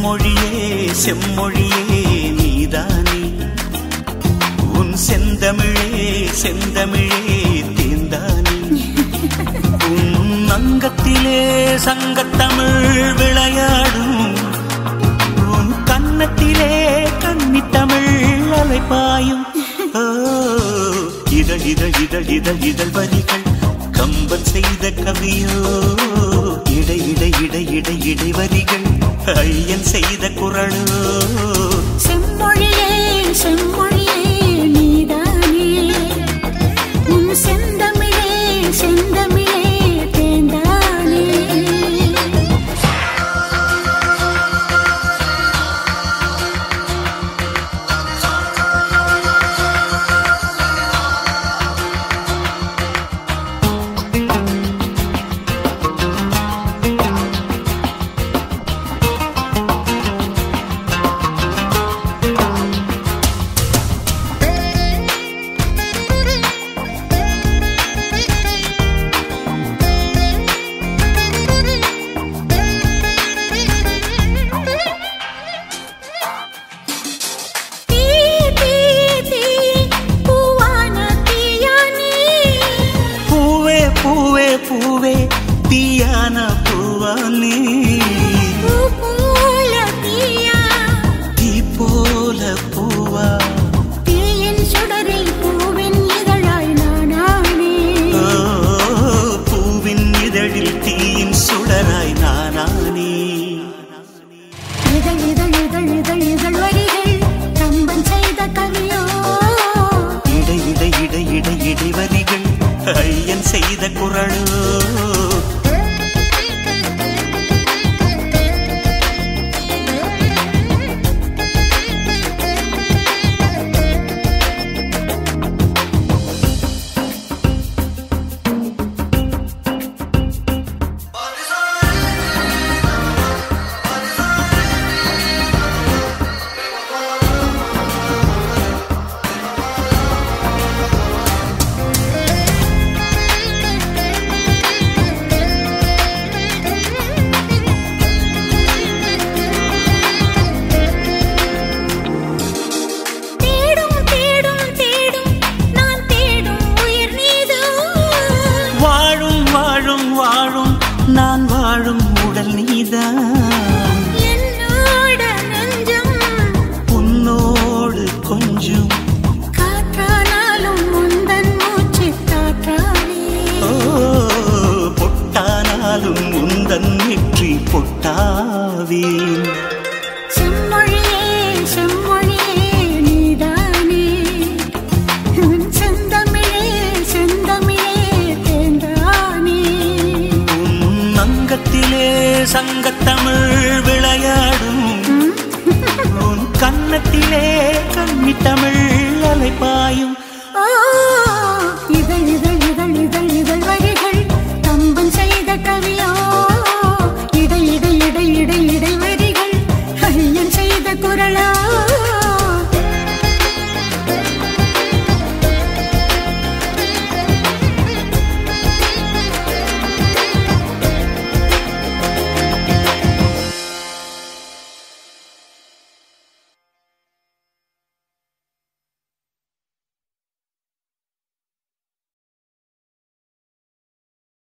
செம்மொழியே செம்மொழியே நீதானே உன் செந்தமிழே செந்தமிழே தேந்தானே உன் அங்கத்திலே சங்கத்தமிழ் விளையாடும் உன் கன்னத்திலே கன்னித்தமிழ் அலைப்பாயும் ஓ, இதழ் இதழ் இதழ் இதழ் இதழ் வரிகள் கம்பன் செய்த கவியோ இடை இடை இடை இடை இடை வரிகள் ஐயன் செய்த குரலோ செம்மொழியே செம்மொழியே நீதானே உன் செந்தமிழே செந்தமிழே தேந்தானே தீ தீ தீ பூவான தீயானே பூவே பூவே பூவே தீயான பூவானே பூ போல தீயா தீ போல பூவா தீயின் சுடரில் பூவின் இதழாய் நானானே ஓ, பூவின் இதழில் தீயின் சுடராய் நானானே இதழ் இதழ் இதழ் இதழ் இதழ் வரிகள் கம்பன் செய்த கவியோ இடை இடை இடை இடை இடை வரிகள் ஐயன் செய்த குரலோ தேடும் தேடும் தேடும் நான் தேடும் உயிர் நீதோ வாழும் வாழும் வாழும் நான் வாழும் உடல் நீதான் என்னோட நெஞ்சம் உன்னோடு கொஞ்சம் காற்றானாலும் முந்தன் மூச்சு காற்றானே ஓ, பொட்டானாலும் உந்தன் நெற்றி பொட்டாவேன் செம்மொழியே செம்மொழியே நீதானே உன் செந்தமிழே செந்தமிழே தேந்தானே உன் அங்கத்திலே சங்கத்தமிழ் விளையாடும் உன் கன்னத்திலே கன்னித்தமிழ்